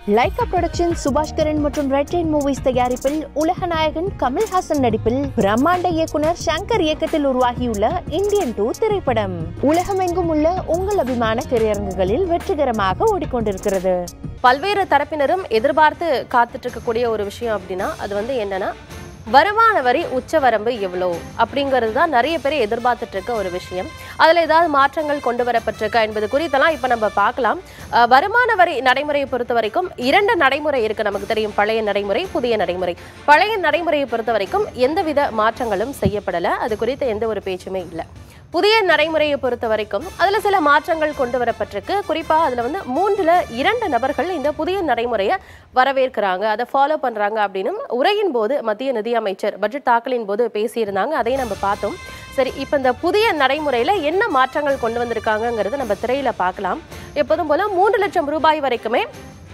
Lyca production Subaskaran மற்றும் red rain movies தயாரிப்பில் உலகநாயகன் கமல்ஹாசன் நடிப்பில் பிரம்மாண்ட இயக்குனர் சங்கர் இயக்கத்தில் உருவாகியுள்ள இந்தியன் டூ திரைப்படம் உலகமெங்கும் உள்ள உங்கள் அபிமான திரையரங்குகளில் வெற்றிகரமாக ஓடிக்கொண்டிருக்கிறது பல்வேறு தரப்பினரும் எதிர்பார்த்து காத்துட்டு இருக்கக்கூடிய ஒரு விஷயம் அப்படின்னா அது வந்து என்னன்னா வருமான வரி உச்சவரம்பு எவ்வளோ அப்படிங்கிறது தான் நிறைய பேர் எதிர்பார்த்துட்டு இருக்க ஒரு விஷயம் அதில் ஏதாவது மாற்றங்கள் கொண்டு வரப்பட்டிருக்கா என்பது குறித்தெல்லாம் இப்போ நம்ம பார்க்கலாம் அஹ், வருமான வரி நடைமுறையை பொறுத்த வரைக்கும் இரண்டு நடைமுறை இருக்கு நமக்கு தெரியும் பழைய நடைமுறை புதிய நடைமுறை பழைய நடைமுறையை பொறுத்த வரைக்கும் எந்தவித மாற்றங்களும் செய்யப்படலை அது குறித்த எந்த ஒரு பேச்சுமே இல்லை புதிய நடைமுறையை பொறுத்த வரைக்கும் அதுல சில மாற்றங்கள் கொண்டு வரப்பட்டிருக்கு குறிப்பா அதுல வந்து மூன்றுல இரண்டு நபர்கள் இந்த புதிய நடைமுறையை வரவேற்கிறாங்க அதை ஃபாலோ பண்றாங்க அப்படின்னு உரையின் போது மத்திய நிதியமைச்சர் பட்ஜெட் தாக்கலின் போது பேசியிருந்தாங்க அதையும் நம்ம பார்த்தோம் சரி இப்போ இந்த புதிய நடைமுறையில என்ன மாற்றங்கள் கொண்டு வந்திருக்காங்கங்கிறத நம்ம திரையில பார்க்கலாம் எப்போதும் போல மூன்று லட்சம் ரூபாய் வரைக்குமே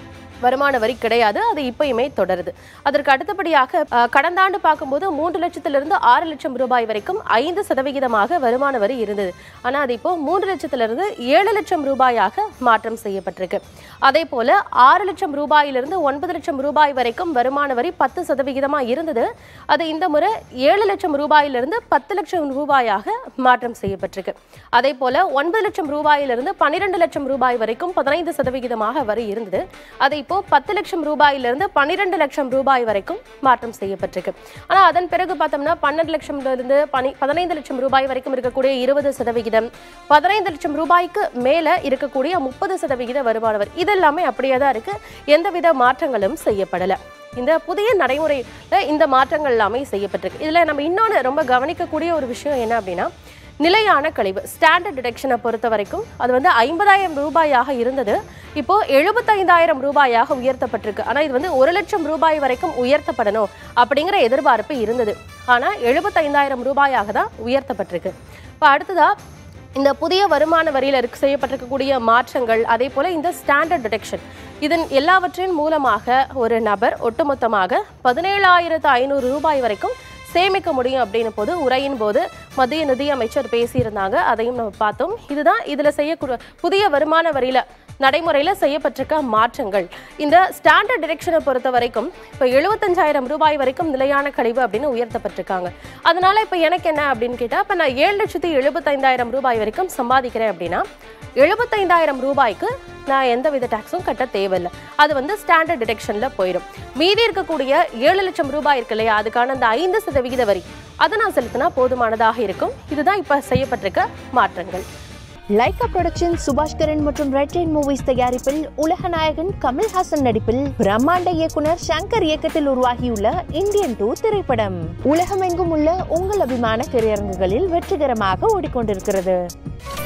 வருமான வரி கிடையாது அது இப்பயுமே தொடருது அதற்கு அடுத்தபடியாக அஹ், கடந்த ஆண்டு பார்க்கும்போது மூன்று லட்சத்திலிருந்து ஆறு லட்சம் ரூபாய் வரைக்கும் ஐந்து சதவிகிதமாக வருமான வரி இருந்தது ஆனால் அது இப்போ மூன்று லட்சத்திலிருந்து ஏழு லட்சம் ரூபாயாக மாற்றம் செய்யப்பட்டிருக்கு அதே போல ஆறு லட்சம் ரூபாயிலிருந்து ஒன்பது லட்சம் ரூபாய் வரைக்கும் வருமான வரி பத்து சதவிகிதமா இருந்தது அது இந்த முறை ஏழு லட்சம் ரூபாயிலிருந்து பத்து லட்சம் ரூபாயாக மாற்றம் செய்யப்பட்டிருக்கு அதே போல ஒன்பது லட்சம் ரூபாயிலிருந்து பன்னிரெண்டு லட்சம் ரூபாய் வரைக்கும் பதினைந்து சதவிகிதமாக வரி இருந்தது அது இப்போ பத்து லட்சம் ரூபாயிலிருந்து பன்னிரெண்டு லட்சம் ரூபாய் வரைக்கும் மாற்றம் செய்யப்பட்டிருக்கு ஆனா அதன் பிறகு பார்த்தோம்னா பன்னெண்டு லட்சம்ல இருந்து பனி பதினைந்து லட்சம் ரூபாய் வரைக்கும் இருக்கக்கூடிய இருபது சதவிகிதம் பதினைந்து லட்சம் ரூபாய்க்கு மேல இருக்கக்கூடிய முப்பது சதவிகித வருமான வரி இதெல்லாமே அப்படியே தான் இருக்கு எந்தவித மாற்றங்களும் செய்யப்படல இந்த புதிய நடைமுறையில இந்த மாற்றங்கள் எல்லாமே செய்யப்பட்டிருக்கு இதுல நம்ம இன்னொன்று ரொம்ப கவனிக்கக்கூடிய ஒரு விஷயம் என்ன அப்படின்னா நிலையான கழிவு ஸ்டாண்டர்ட் டிடெக்ஷனை பொறுத்த வரைக்கும் அது வந்து ஐம்பதாயிரம் ரூபாயாக இருந்தது இப்போ எழுபத்தைந்தாயிரம் ரூபாயாக உயர்த்தப்பட்டிருக்கு ஆனால் இது வந்து ஒரு லட்சம் ரூபாய் வரைக்கும் உயர்த்தப்படணும் அப்படிங்கிற எதிர்பார்ப்பு இருந்தது ஆனால் எழுபத்தைந்தாயிரம் ரூபாயாக தான் உயர்த்தப்பட்டிருக்கு இப்போ அடுத்ததா இந்த புதிய வருமான வரியில் இருக்கு செய்யப்பட்டிருக்கக்கூடிய மாற்றங்கள் அதே போல இந்த ஸ்டாண்டர்ட் டிடெக்ஷன் இதன் எல்லாவற்றின் மூலமாக ஒரு நபர் ஒட்டுமொத்தமாக பதினேழாயிரத்து ஐநூறு ரூபாய் வரைக்கும் சேமிக்க முடியும் அப்படின்னு போது உரையின் போது மத்திய நிதியமைச்சர் பேசியிருந்தாங்க அதையும் நம்ம பார்த்தோம் இதுதான் இதுல செய்யக்கூடிய புதிய வருமான வரியில நடைமுறையில செய்யப்பட்டிருக்க மாற்றங்கள் இந்த ஸ்டாண்டர்ட் டிரெக்ஷனை பொறுத்த வரைக்கும் இப்போ எழுபத்தஞ்சாயிரம் ரூபாய் வரைக்கும் நிலையான கழிவு அப்படின்னு உயர்த்தப்பட்டிருக்காங்க அதனால இப்போ எனக்கு என்ன அப்படின்னு கேட்டா இப்போ நான் ஏழு லட்சத்தி எழுபத்தைந்தாயிரம் ரூபாய் வரைக்கும் சம்பாதிக்கிறேன் அப்படின்னா எழுபத்தைந்தாயிரம் ரூபாய்க்கு நான் எந்த வித டாக்ஸும் கட்ட தேவையில்லை அது வந்து ஸ்டாண்டர்ட் டிடெக்ஷன்ல போயிடும் மீதி இருக்கக்கூடிய ஏழு லட்சம் ரூபாய் இருக்கு இல்லையா அதுக்கான அந்த ஐந்து சதவிகித வரி அதை நான் செலுத்தினா போதுமானதாக இருக்கும் இதுதான் இப்ப செய்யப்பட்டிருக்க மாற்றங்கள் லைகா புரொடக்ஷன் சுபாஷ்கரன் மற்றும் ரெட் ரெயின் மூவிஸ் தயாரிப்பில் உலகநாயகன் கமல்ஹாசன் நடிப்பில் பிரம்மாண்ட இயக்குனர் சங்கர் இயக்கத்தில் உருவாகியுள்ள இந்தியன் டூ திரைப்படம் உலகமெங்கும் உள்ள உங்கள் அபிமான திரையரங்குகளில் வெற்றிகரமாக ஓடிக்கொண்டிருக்கிறது